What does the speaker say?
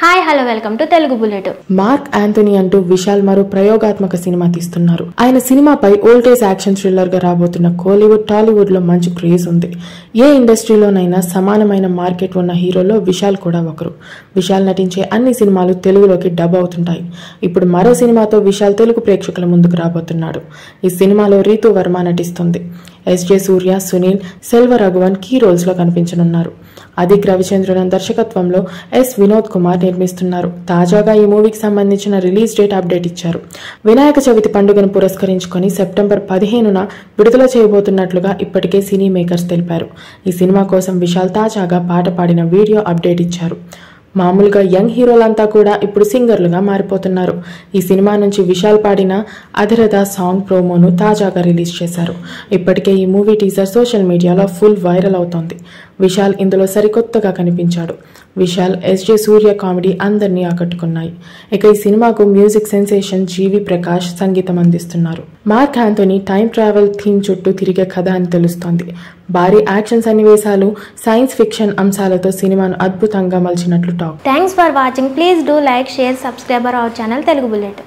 hi hello welcome to Telugu bullet Mark Antony అంటూ విశాల్ మరో ప్రయోగాత్మక సినిమా తీస్తున్నారు ఆయన సినిమాపై ఓల్టేజ్ యాక్షన్ థ్రిల్లర్ గా రాబోతున్న కోలీవుడ్ టాలీవుడ్ లో మంచి క్రేజ్ ఉంది ఏ ఇండస్ట్రీలోనైనా సమానమైన మార్కెట్ ఉన్న హీరోలో విశాల్ కూడా ఒకరు విశాల్ నటించే అన్ని సినిమాలు తెలుగులోకి డబ్ అవుతుంటాయి ఇప్పుడు మరో సినిమాతో విశాల్ తెలుగు ప్రేక్షకుల ముందుకు రాబోతున్నాడు ఈ సినిమాలో రీతు వర్మ నటిస్తుంది S J Surya Sunil Selva Raghavan key roles లో కనిపించనున్నారు అదిక్ రవిచంద్రన్ దర్శకత్వంలో ఎస్ వినోద్ కుమార్ నిర్మిస్తున్నారు తాజాగా ఈ మూవీకి సంబంధించిన రిలీజ్ డేట్ అప్డేట్ ఇచ్చారు వినాయక చవితి పండుగను పురస్కరించుకొని సెప్టెంబర్ పదిహేనున విడుదల చేయబోతున్నట్లుగా ఇప్పటికే సినీ మేకర్స్ తెలిపారు ఈ సినిమా కోసం విశాల్ తాజాగా పాట పాడిన వీడియో అప్డేట్ ఇచ్చారు మామూలుగా యంగ్ హీరోలంతా కూడా ఇప్పుడు సింగర్లుగా మారిపోతున్నారు ఈ సినిమా నుంచి విశాల్ పాడిన అధిరథ సాంగ్ ప్రోమోను తాజాగా రిలీజ్ చేశారు ఇప్పటికే ఈ మూవీ టీజర్ సోషల్ మీడియాలో ఫుల్ వైరల్ అవుతోంది విశాల్ ఇందులో సరికొత్తగా కనిపించాడు విశాల్ ఎస్జే సూర్య కామెడీ అందరినీ ఆకట్టుకున్నాయి ఇక ఈ సినిమాకు మ్యూజిక్ సెన్సేషన్ జీవి ప్రకాష్ సంగీతం అందిస్తున్నారు Mark Antony time travel theme చుట్టూ తిరిగే కథ అని తెలుస్తోంది భారీ యాక్షన్ సన్నివేశాలు సైన్స్ ఫిక్షన్ అంశాలతో సినిమాను అద్భుతంగా మలిచినట్లు talk thanks for watching please do like share subscriber our channel Telugu bullet